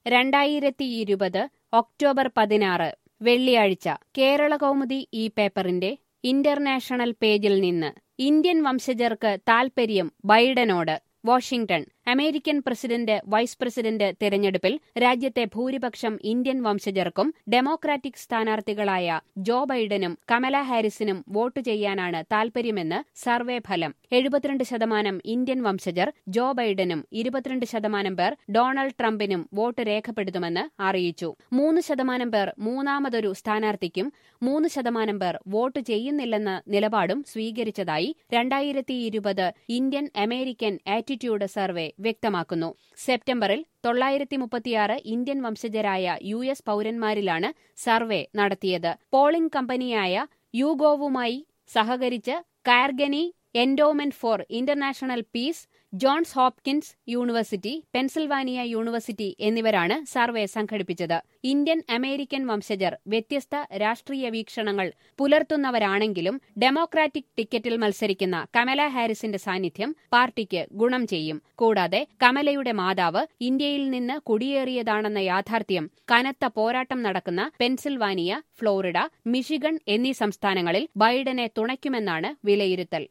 രണ്ടായിരത്തി ഇരുപത് ഒക്ടോബർ പതിനാറ് വെള്ളിയാഴ്ച കേരള കൗമുദി ഈ പേപ്പറിന്റെ ഇന്റർനാഷണൽ പേജിൽ നിന്ന് ഇന്ത്യൻ വംശജർക്ക് താൽപര്യം ബൈഡനോട് Washington American president vice president തെരഞ്ഞെടുപ്പിൽ രാജ്യത്തെ ഭൂരിപക്ഷം ഇന്ത്യൻ വംശജർക്കും ഡെമോക്രാറ്റിക് സ്ഥാനാർത്ഥികളായ ജോ ബൈഡനും കമല ഹാരിസിനും വോട്ട് ചെയ്യാനാണ് താൽപര്യമെന്ന് സർവേ ഫലം എഴുപത്തിരണ്ട് ശതമാനം ഇന്ത്യൻ വംശജർ ജോ ബൈഡനും ഇരുപത്തിരണ്ട് ശതമാനം പേർ ഡൊണാൾഡ് ട്രംപിനും വോട്ട് രേഖപ്പെടുത്തുമെന്ന് അറിയിച്ചു മൂന്ന് ശതമാനം പേർ മൂന്നാമതൊരു സ്ഥാനാർത്ഥിക്കും മൂന്ന് ശതമാനം പേർ വോട്ട് ചെയ്യുന്നില്ലെന്ന നിലപാടും സ്വീകരിച്ചതായി രണ്ടായിരത്തി ഇരുപത് ഇന്ത്യൻ അമേരിക്കൻ ആറ്റിറ്റ്യൂഡ് സർവേ വ്യക്തമാക്കുന്നു സെപ്റ്റംബറിൽ തൊള്ളായിരത്തി മുപ്പത്തിയാറ് ഇന്ത്യൻ വംശജരായ യു എസ് പൌരന്മാരിലാണ് സർവേ നടത്തിയത് പോളിംഗ് കമ്പനിയായ യൂഗോവുമായി സഹകരിച്ച് Carnegie endowment for international peace Johns Hopkins university Pennsylvania university എന്നിവരാണ് സർവേ സംഘടിപ്പിച്ചത് ഇന്ത്യൻ അമേരിക്കൻ വംശജർ വ്യത്യസ്ത രാഷ്ട്രീയ വീക്ഷണങ്ങൾ പുലർത്തുന്നവരാണെങ്കിലും ഡെമോക്രാറ്റിക് ടിക്കറ്റിൽ മത്സരിക്കുന്ന കമല ഹാരിസിന്റെ സാന്നിധ്യം പാർട്ടിക്ക് ഗുണം ചെയ്യും കൂടാതെ കമലയുടെ മാതാവ് ഇന്ത്യയിൽ നിന്ന് കുടിയേറിയതാണെന്ന യാഥാർത്ഥ്യം കനത്ത പോരാട്ടം നടക്കുന്ന പെൻസിൽവാനിയ ഫ്ലോറിഡ മിഷിഗൺ എന്നീ സംസ്ഥാനങ്ങളിൽ ബൈഡനെ തുണയ്ക്കുമെന്നാണ് വിലയിരുത്തൽ